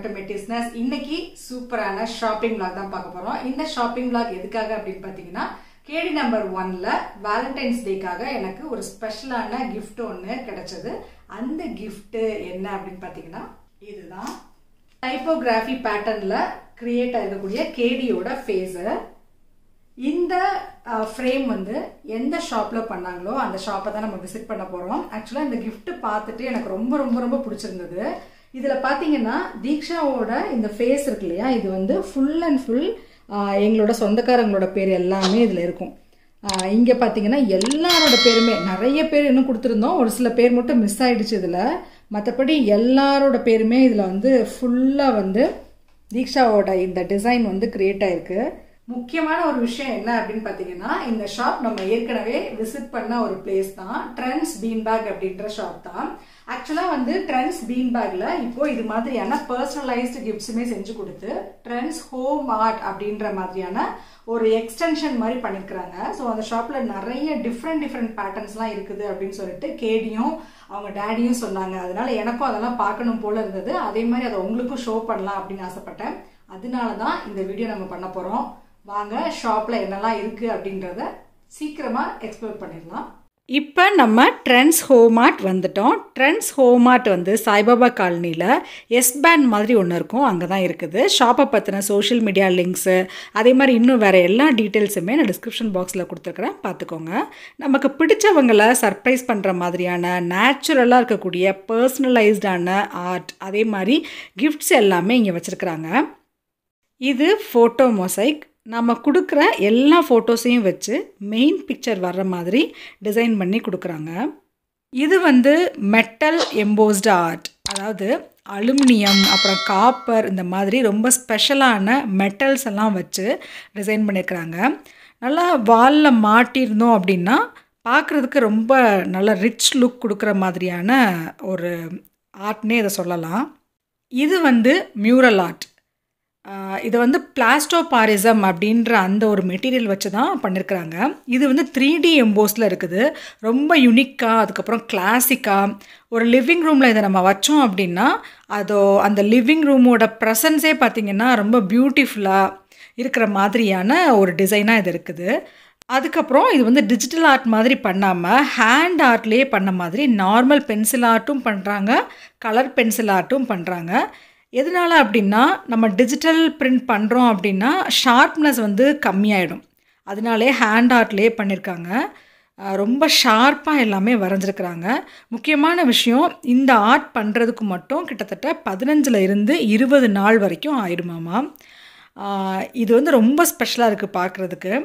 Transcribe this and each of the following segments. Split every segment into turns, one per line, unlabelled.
to மெட்டிஸ்னஸ் இன்னைக்கு சூப்பரான shopping vlog தான் பார்க்க போறோம் இந்த ஷாப்பிங் vlog எதுக்காக அப்படின்னு பார்த்தீங்கன்னா கேடி நம்பர் ஒன்ல வேலண்டைன்ஸ் டேக்காக எனக்கு ஒரு ஸ்பெஷலான gift ஒன்று கிடைச்சது அந்த gift என்ன அப்படின்னு பார்த்தீங்கன்னா இதுதான் டைப்போகிராஃபி பேட்டர்ன்ல கிரியேட் ஆகக்கூடிய கேடியோட ஃபேஸு இந்த ஃப்ரேம் வந்து எந்த ஷாப்பில் பண்ணாங்களோ அந்த ஷாப்பை தான் நம்ம விசிட் பண்ண போகிறோம் ஆக்சுவலாக இந்த gift பார்த்துட்டு எனக்கு ரொம்ப ரொம்ப ரொம்ப பிடிச்சிருந்தது இதில் பார்த்தீங்கன்னா தீக்ஷாவோட இந்த ஃபேஸ் இருக்கு இல்லையா இது வந்து ஃபுல் அண்ட் ஃபுல் எங்களோட சொந்தக்காரங்களோட பேர் எல்லாமே இதில் இருக்கும் இங்கே பார்த்தீங்கன்னா எல்லாரோட பேருமே நிறைய பேர் இன்னும் கொடுத்துருந்தோம் ஒரு சில பேர் மட்டும் மிஸ் ஆயிடுச்சு இதில் மற்றபடி எல்லாரோட பேருமே இதில் வந்து ஃபுல்லாக வந்து தீக்ஷாவோட இந்த டிசைன் வந்து கிரியேட் ஆயிருக்கு முக்கியமான ஒரு விஷயம் என்ன அப்படின்னு பார்த்தீங்கன்னா இந்த ஷாப் நம்ம ஏற்கனவே விசிட் பண்ண ஒரு பிளேஸ் தான் ட்ரெண்ட்ஸ் பீன்பேக் அப்படின்ற ஷாப் தான் ஆக்சுவலாக வந்து ட்ரெண்ட்ஸ் பீன்பேக்ல இப்போ இது மாதிரியான பர்சனலைஸ்டு கிஃப்ட்ஸுமே செஞ்சு கொடுத்து ட்ரெண்ட்ஸ் ஹோம் ஆர்ட் அப்படின்ற மாதிரியான ஒரு எக்ஸ்டென்ஷன் மாதிரி பண்ணியிருக்கிறாங்க ஸோ அந்த ஷாப்பில் நிறைய டிஃப்ரெண்ட் டிஃப்ரெண்ட் பேட்டர்ன்ஸ்லாம் இருக்குது அப்படின்னு சொல்லிட்டு கேடியும் அவங்க டேடியும் சொன்னாங்க அதனால எனக்கும் அதெல்லாம் பார்க்கணும் போல இருந்தது அதே மாதிரி அதை உங்களுக்கும் ஷோ பண்ணலாம் அப்படின்னு ஆசைப்பட்டேன் அதனால தான் இந்த வீடியோ நம்ம பண்ண போகிறோம் வாங்க ஷாப்பில் என்னெல்லாம் இருக்குது அப்படின்றத சீக்கிரமாக எக்ஸ்ப்ளோர் பண்ணிடலாம் இப்போ நம்ம ட்ரெண்ட்ஸ் ஹோமார்ட் வந்துட்டோம் ட்ரெண்ட்ஸ் ஹோமார்ட் வந்து சாய்பாபா காலனியில் எஸ் பேண்ட் மாதிரி ஒன்று இருக்கும் அங்கே தான் இருக்குது ஷாப்பை பற்றின சோஷியல் மீடியா லிங்க்ஸு அதே மாதிரி இன்னும் வேறு எல்லா டீட்டெயில்ஸுமே நான் டிஸ்கிரிப்ஷன் பாக்ஸில் கொடுத்துருக்குறேன் பார்த்துக்கோங்க நமக்கு பிடிச்சவங்களை சர்ப்ரைஸ் பண்ணுற மாதிரியான நேச்சுரலாக இருக்கக்கூடிய பர்சனலைஸ்டான ஆர்ட் அதே மாதிரி கிஃப்ட்ஸ் எல்லாமே இங்கே வச்சுருக்குறாங்க இது ஃபோட்டோ மொசைக் நம்ம கொடுக்குற எல்லா ஃபோட்டோஸையும் வச்சு மெயின் பிக்சர் வர்ற மாதிரி டிசைன் பண்ணி கொடுக்குறாங்க இது வந்து மெட்டல் எம்போஸ்டு ஆர்ட் அதாவது அலுமினியம் அப்புறம் காப்பர் இந்த மாதிரி ரொம்ப ஸ்பெஷலான மெட்டல்ஸ் எல்லாம் வச்சு டிசைன் பண்ணியிருக்கிறாங்க நல்லா வாலில் மாட்டியிருந்தோம் அப்படின்னா பார்க்குறதுக்கு ரொம்ப நல்ல ரிச் லுக் கொடுக்குற மாதிரியான ஒரு ஆர்ட்னே இதை சொல்லலாம் இது வந்து மியூரல் ஆர்ட் இதை வந்து பிளாஸ்டோபாரிசம் அப்படின்ற அந்த ஒரு மெட்டீரியல் வச்சு தான் பண்ணியிருக்கிறாங்க இது வந்து த்ரீ டி எம்போஸில் இருக்குது ரொம்ப யுனிக்காக அதுக்கப்புறம் கிளாசிக்காக ஒரு லிவிங் ரூமில் இதை நம்ம வச்சோம் அப்படின்னா அதோ அந்த லிவிங் ரூமோட ப்ரெசன்ஸே பார்த்திங்கன்னா ரொம்ப பியூட்டிஃபுல்லாக இருக்கிற மாதிரியான ஒரு டிசைனாக இது இருக்குது அதுக்கப்புறம் இது வந்து டிஜிட்டல் ஆர்ட் மாதிரி பண்ணாமல் ஹேண்ட் ஆர்ட்லேயே பண்ண மாதிரி நார்மல் பென்சில் ஆர்ட்டும் பண்ணுறாங்க கலர் பென்சில் ஆர்ட்டும் பண்ணுறாங்க எதனால் அப்படின்னா நம்ம டிஜிட்டல் பிரிண்ட் பண்ணுறோம் அப்படின்னா ஷார்ப்னஸ் வந்து கம்மியாயிடும் அதனாலே ஹேண்ட் ஆர்ட்லேயே பண்ணியிருக்காங்க ரொம்ப ஷார்ப்பாக எல்லாமே வரைஞ்சிருக்கிறாங்க முக்கியமான விஷயம் இந்த ஆர்ட் பண்ணுறதுக்கு மட்டும் கிட்டத்தட்ட பதினஞ்சில் இருந்து இருபது நாள் வரைக்கும் ஆயிடுமாமா இது வந்து ரொம்ப ஸ்பெஷலாக இருக்குது பார்க்குறதுக்கு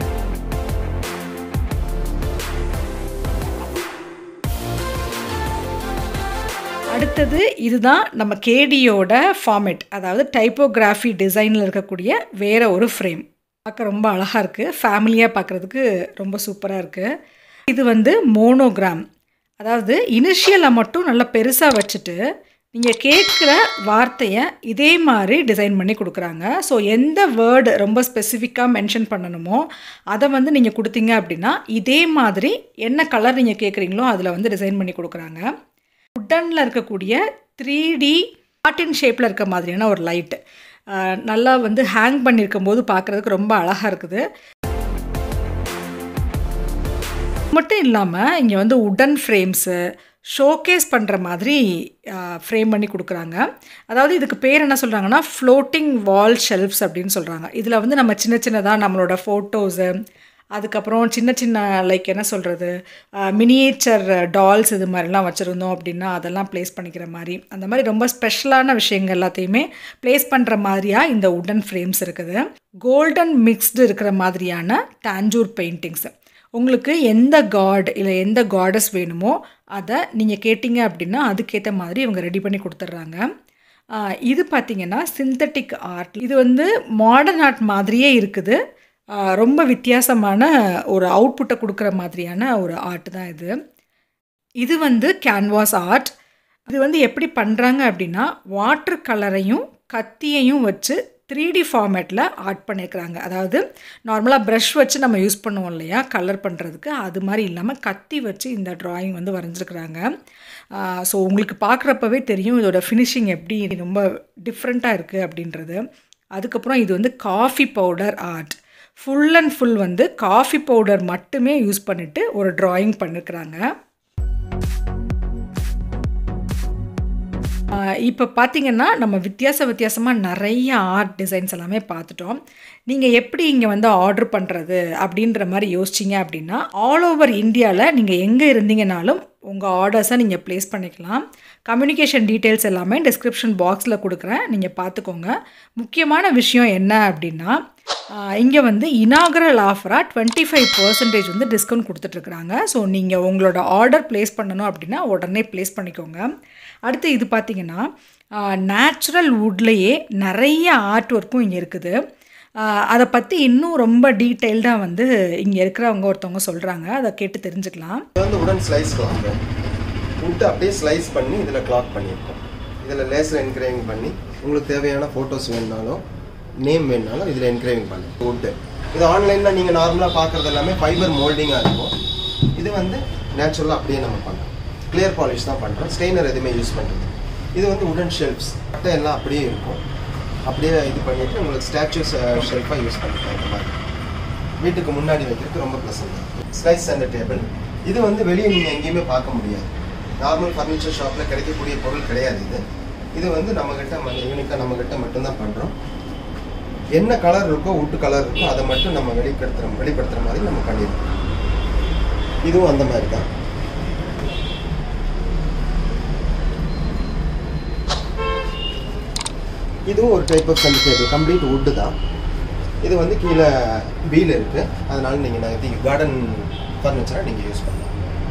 அடுத்தது இதுதான் நம்ம கேடியோட ஃபார்மேட் அதாவது டைப்போகிராஃபி டிசைனில் இருக்கக்கூடிய வேறு ஒரு ஃப்ரேம் பார்க்க ரொம்ப அழகாக இருக்குது ஃபேமிலியாக பார்க்குறதுக்கு ரொம்ப சூப்பராக இருக்குது இது வந்து மோனோகிராம் அதாவது இனிஷியலை மட்டும் நல்லா பெருசாக வச்சுட்டு நீங்கள் கேட்குற வார்த்தையை இதே மாதிரி டிசைன் பண்ணி கொடுக்குறாங்க ஸோ எந்த வேர்டு ரொம்ப ஸ்பெசிஃபிக்காக மென்ஷன் பண்ணணுமோ அதை வந்து நீங்கள் கொடுத்தீங்க அப்படின்னா இதே மாதிரி என்ன கலர் நீங்கள் கேட்குறீங்களோ அதில் வந்து டிசைன் பண்ணி கொடுக்குறாங்க உட்டனில் இருக்கக்கூடிய த்ரீ டி ஹார்டின் ஷேப்பில் இருக்க மாதிரியான ஒரு லைட்டு நல்லா வந்து ஹேங் பண்ணியிருக்கும் போது பார்க்குறதுக்கு ரொம்ப அழகாக இருக்குது மட்டும் இல்லாமல் இங்கே வந்து உடன் ஃப்ரேம்ஸு ஷோகேஸ் பண்ணுற மாதிரி ஃப்ரேம் பண்ணி கொடுக்குறாங்க அதாவது இதுக்கு பேர் என்ன சொல்கிறாங்கன்னா ஃப்ளோட்டிங் வால் ஷெல்ஃப்ஸ் அப்படின்னு சொல்கிறாங்க இதில் வந்து நம்ம சின்ன சின்னதாக நம்மளோட ஃபோட்டோஸு அதுக்கப்புறம் சின்ன சின்ன லைக் என்ன சொல்கிறது மினியேச்சர் டால்ஸ் இது மாதிரிலாம் வச்சுருந்தோம் அப்படின்னா அதெல்லாம் ப்ளேஸ் பண்ணிக்கிற மாதிரி அந்த மாதிரி ரொம்ப ஸ்பெஷலான விஷயங்கள் எல்லாத்தையுமே ப்ளேஸ் பண்ணுற மாதிரியாக இந்த உடன் ஃப்ரேம்ஸ் இருக்குது கோல்டன் மிக்ஸ்டு இருக்கிற மாதிரியான தாஞ்சூர் பெயிண்டிங்ஸு உங்களுக்கு எந்த காட் இல்லை எந்த காடஸ் வேணுமோ அதை நீங்கள் கேட்டிங்க அப்படின்னா அதுக்கேற்ற மாதிரி இவங்க ரெடி பண்ணி கொடுத்துட்றாங்க இது பார்த்திங்கன்னா சிந்தட்டிக் ஆர்ட் இது வந்து மாடர்ன் ஆர்ட் மாதிரியே இருக்குது ரொம்ப வித்தியாசமான ஒரு அவுட்புட்டை கொடுக்குற மாதிரியான ஒரு ஆர்ட் தான் இது இது வந்து கேன்வாஸ் ஆர்ட் இது வந்து எப்படி பண்ணுறாங்க அப்படின்னா வாட்டர் கலரையும் கத்தியையும் வச்சு த்ரீ டி ஃபார்மேட்டில் ஆர்ட் பண்ணியிருக்கிறாங்க அதாவது நார்மலாக ப்ரஷ் வச்சு நம்ம யூஸ் பண்ணுவோம் இல்லையா கலர் பண்ணுறதுக்கு அது மாதிரி இல்லாமல் கத்தி வச்சு இந்த ட்ராயிங் வந்து வரைஞ்சிருக்கிறாங்க ஸோ உங்களுக்கு பார்க்குறப்பவே தெரியும் இதோட ஃபினிஷிங் எப்படி ரொம்ப டிஃப்ரெண்ட்டாக இருக்குது அப்படின்றது அதுக்கப்புறம் இது வந்து coffee powder art full and full வந்து காஃபி பவுடர் மட்டுமே யூஸ் பண்ணிவிட்டு ஒரு ட்ராயிங் பண்ணிருக்கிறாங்க இப்போ பார்த்தீங்கன்னா நம்ம வித்தியாச வித்தியாசமாக நிறைய ஆர்ட் டிசைன்ஸ் எல்லாமே பார்த்துட்டோம் நீங்கள் எப்படி இங்கே வந்து ஆர்டர் பண்ணுறது அப்படின்ற மாதிரி யோசிச்சிங்க அப்படின்னா ஆல் ஓவர் இந்தியாவில் நீங்கள் எங்கே இருந்தீங்கனாலும் உங்கள் ஆர்டர்ஸை நீங்கள் ப்ளேஸ் பண்ணிக்கலாம் கம்யூனிகேஷன் டீட்டெயில்ஸ் எல்லாமே டிஸ்கிரிப்ஷன் பாக்ஸில் கொடுக்குறேன் நீங்கள் பார்த்துக்கோங்க முக்கியமான விஷயம் என்ன அப்படின்னா இங்கே வந்து இனாகரல் ஆஃபராக டுவெண்ட்டி ஃபைவ் பர்சன்டேஜ் வந்து டிஸ்கவுண்ட் கொடுத்துட்ருக்குறாங்க ஸோ நீங்கள் உங்களோட ஆர்டர் ப்ளேஸ் பண்ணணும் அப்படின்னா உடனே ப்ளேஸ் பண்ணிக்கோங்க அடுத்து இது பார்த்திங்கன்னா நேச்சுரல் வுட்லேயே நிறைய ஆர்ட் ஒர்க்கும் இங்கே இருக்குது அதை பற்றி இன்னும் ரொம்ப டீட்டெயில்டாக வந்து இங்கே இருக்கிறவங்க ஒருத்தவங்க சொல்கிறாங்க அதை கேட்டு தெரிஞ்சுக்கலாம்
இது வந்து உடன் ஸ்லைஸ் கிளாக் வுட்டு அப்படியே ஸ்லைஸ் பண்ணி இதில் கிளாக் பண்ணியிருக்கோம் இதில் லேசர் என்கிரேவிங் பண்ணி உங்களுக்கு தேவையான ஃபோட்டோஸ் வேணுனாலும் நேம் வேணுனாலும் இதில் என்கிரேவிங் பண்ணி வுட்டு இது ஆன்லைனில் நீங்கள் நார்மலாக பார்க்குறது எல்லாமே ஃபைபர் மோல்டிங்காக இருக்கும் இது வந்து நேச்சுரலாக அப்படியே நம்ம பண்ணுறோம் கிளியர் பாலிஷ் தான் பண்ணுறோம் ஸ்டெய்னர் எதுவுமே யூஸ் பண்ணுறது இது வந்து உடன் ஷெல்ஃப்ஸ் அட்டை எல்லாம் அப்படியே இருக்கும் அப்படியே இது பண்ணிட்டு உங்களுக்கு ஸ்டாச்சுஸ் ஷெல்ஃபாக யூஸ் பண்ணிக்கலாம் இந்த மாதிரி வீட்டுக்கு முன்னாடி வைக்கிறதுக்கு ரொம்ப ப்ளசண்ட் ஸ்லைஸ் சென்டர் டேபிள் இது வந்து வெளியே நீங்கள் எங்கேயுமே பார்க்க முடியாது நார்மல் ஃபர்னிச்சர் ஷாப்பில் கிடைக்கக்கூடிய பொருள் கிடையாது இது இது வந்து நம்மக்கிட்ட யூனிக்காக நம்மக்கிட்ட மட்டும்தான் பண்ணுறோம் என்ன கலர் இருக்கோ உட்டு கலர் இருக்கோ அதை மட்டும் நம்ம வெளிப்படுத்துகிற வெளிப்படுத்துகிற மாதிரி நம்ம பண்ணியிருக்கோம் இதுவும் அந்த மாதிரி தான் இதுவும் ஒரு type of centre table complete wood தான் இது வந்து கீழே வீல் இருக்குது அதனால நீங்கள் நகர்த்தி கார்டன் ஃபர்னிச்சராக நீங்கள் யூஸ் பண்ணலாம்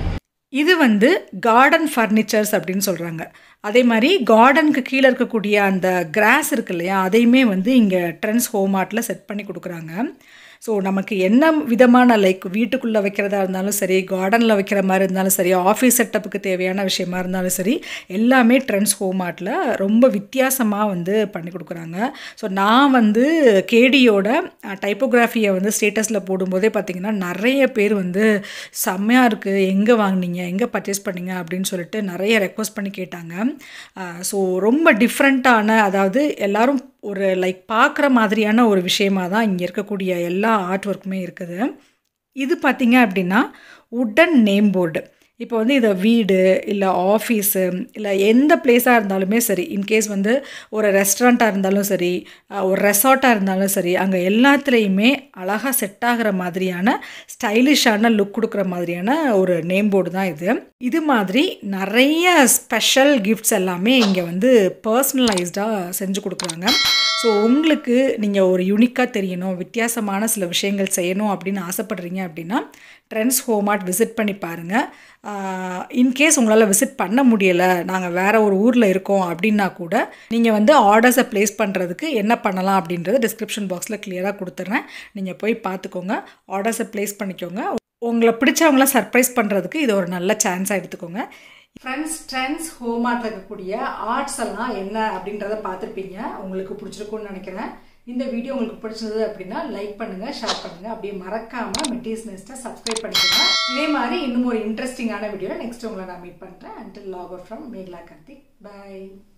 இது வந்து கார்டன் ஃபர்னிச்சர்ஸ் அப்படின்னு சொல்கிறாங்க அதே மாதிரி கார்டனுக்கு கீழே இருக்கக்கூடிய அந்த கிராஸ் இருக்கு இல்லையா அதையுமே வந்து இங்கே ட்ரெண்ட்ஸ் ஹோம் ஆர்ட்டில் செட் பண்ணி கொடுக்குறாங்க ஸோ நமக்கு என்ன விதமான லைக் வீட்டுக்குள்ளே வைக்கிறதா இருந்தாலும் சரி கார்டனில் வைக்கிற மாதிரி இருந்தாலும் சரி ஆஃபீஸ் செட்டப்புக்கு தேவையான விஷயமா இருந்தாலும் சரி எல்லாமே ட்ரெண்ட்ஸ் ஹோம் ஆர்ட்டில் ரொம்ப வித்தியாசமாக வந்து பண்ணி கொடுக்குறாங்க ஸோ நான் வந்து கேடியோட டைப்போகிராஃபியை வந்து ஸ்டேட்டஸில் போடும்போதே பார்த்திங்கன்னா நிறைய பேர் வந்து செம்மையாக இருக்குது எங்கே வாங்கினீங்க எங்கே பர்ச்சேஸ் பண்ணீங்க அப்படின்னு சொல்லிட்டு நிறைய ரெக்வஸ்ட் பண்ணி கேட்டாங்க ஸோ ரொம்ப டிஃப்ரெண்ட்டான அதாவது எல்லோரும் ஒரு லைக் பார்க்குற மாதிரியான ஒரு விஷயமாக தான் இங்கே இருக்கக்கூடிய எல்லா ஆர்ட் ஒர்க்குமே இருக்குது இது பார்த்திங்க அப்படின்னா உட்டன் நேம் போர்டு இப்போ வந்து இதை வீடு இல்லை ஆஃபீஸு இல்லை எந்த பிளேஸாக இருந்தாலுமே சரி இன்கேஸ் வந்து ஒரு ரெஸ்டாரண்ட்டாக இருந்தாலும் சரி ஒரு ரெசார்ட்டாக இருந்தாலும் சரி அங்கே எல்லாத்துலேயுமே அழகாக செட் ஆகிற மாதிரியான ஸ்டைலிஷான லுக் கொடுக்குற மாதிரியான ஒரு நேம் போர்டு தான் இது இது மாதிரி நிறைய ஸ்பெஷல் கிஃப்ட்ஸ் எல்லாமே இங்கே வந்து பர்சனலைஸ்டாக செஞ்சு கொடுக்குறாங்க ஸோ உங்களுக்கு நீங்கள் ஒரு யூனிக்காக தெரியணும் வித்தியாசமான சில விஷயங்கள் செய்யணும் அப்படின்னு ஆசைப்படுறீங்க அப்படின்னா ட்ரெண்ட்ஸ் ஹோம் ஆர்ட் விசிட் பண்ணி பாருங்கள் இன்கேஸ் உங்களால் விசிட் பண்ண முடியலை நாங்கள் வேறு ஒரு ஊரில் இருக்கோம் அப்படின்னா கூட நீங்கள் வந்து ஆர்டர்ஸை ப்ளேஸ் பண்ணுறதுக்கு என்ன பண்ணலாம் அப்படின்றத டிஸ்கிரிப்ஷன் பாக்ஸில் கிளியராக கொடுத்துட்றேன் நீங்கள் போய் பார்த்துக்கோங்க ஆர்டர்ஸை ப்ளேஸ் பண்ணிக்கோங்க உங்களை பிடிச்சவங்கள சர்ப்ரைஸ் பண்ணுறதுக்கு இது ஒரு நல்ல சான்ஸாக எடுத்துக்கோங்க ஃப்ரெண்ட்ஸ் ட்ரெண்ட்ஸ் ஹோம் ஆர்ட்டில் இருக்கக்கூடிய ஆர்ட்ஸ் எல்லாம் என்ன அப்படின்றத பார்த்துருப்பீங்க உங்களுக்கு பிடிச்சிருக்கும்னு நினைக்கிறேன் இந்த வீடியோ உங்களுக்கு பிடிச்சிருந்தது அப்படின்னா லைக் பண்ணுங்க ஷேர் பண்ணுங்க அப்படியே மறக்காம மெட்டீரியல்ஸ் நெஸ்ட்டை சப்ஸ்கிரைப் பண்ணிக்கோங்க இதே மாதிரி இன்னும் ஒரு இன்ட்ரெஸ்டிங்கான வீடியோ நெக்ஸ்ட் உங்களை நான் மீட் பண்ணுறேன் until log from Megala Karthik by